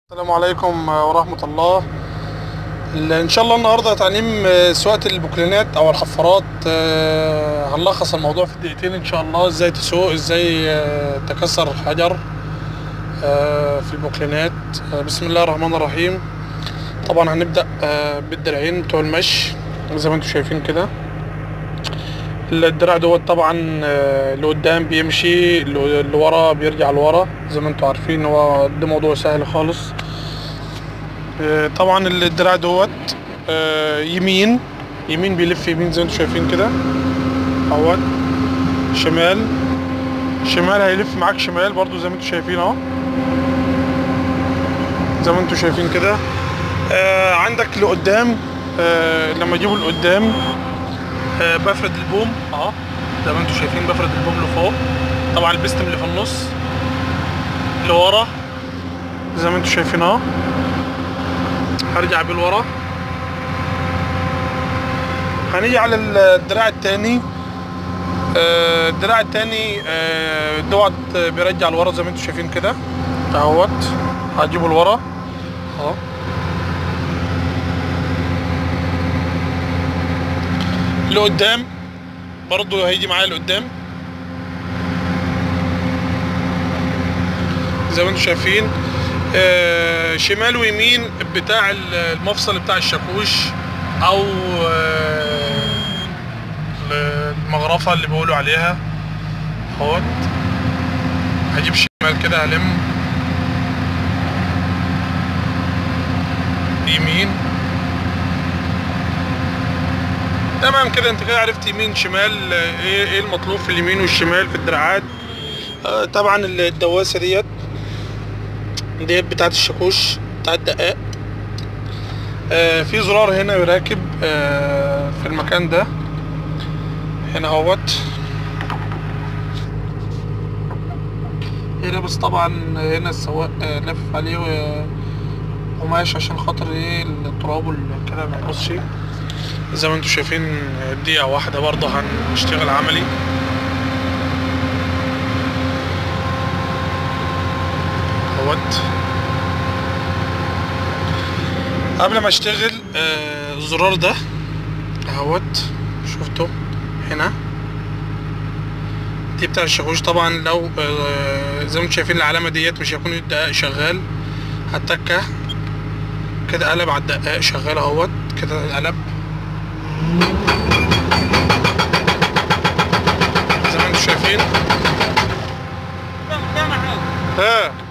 السلام عليكم ورحمة الله ال- ان شاء الله النهارده تعليم آه، سواقة البوكلينات او الحفارات آه، هنلخص الموضوع في دقيقتين ان شاء الله ازاي تسوق ازاي آه، تكسر حجر آه، في البوكلينات آه، بسم الله الرحمن الرحيم طبعا هنبدأ آه، بالدراعين بتوع المشي زي ما انتم شايفين كده الدراع دوت طبعا آه، لقدام بيمشي ل- لورا بيرجع لورا زي ما انتم عارفين هو ده موضوع سهل خالص آه، طبعا الدراع دوت آه، يمين يمين بيلف يمين زي ما انتم شايفين كده اهوت شمال شمال هيلف معاك شمال برضو زي ما انتم شايفين اهو زي ما انتم شايفين كده آه، عندك لقدام آه، لما اجيبه لقدام آه، بفرد البوم اهو زي ما انتم شايفين بفرد البوم لفوق طبعا البستم اللي في النص لورا زي ما انتم شايفين اهو هرجع بيه لورا هنيجي على الدراع التاني آه، الدراع التاني آه، دوت بيرجع لورا زي ما انتم شايفين كده اهوت هجيبه لورا اهو لقدام برضه هيجي معايا لقدام زي ما انتم شايفين آه شمال ويمين بتاع ال- المفصل بتاع الشاكوش او آه المغرفة اللي بيقولوا عليها اهوت هجيب شمال كده هلم يمين تمام كده انت كده عرفت يمين شمال آه، ايه ايه المطلوب في اليمين والشمال في الدراعات آه، طبعا الدواسه ديت ديت بتاعت الشاكوش بتاعت الدقاق آه، في زرار هنا يراكب آه، في المكان ده هنا اهوت هنا بس طبعا هنا السواق آه، لف عليه آه، قماش عشان خاطر ايه التراب والكلام ما يبصش زي ما انتم شايفين دقيقة واحدة برضه هنشتغل عملي اهوت قبل ما اشتغل آه، الزرار ده اهوت شفتوا هنا دي بتاع الشاكوش طبعا لو آه، زي ما انتم شايفين العلامة ديت مش هيكون الدقاق شغال هتكه كده قلب على الدقاق شغال اهوت كده قلب زي ما انتم شايفين ها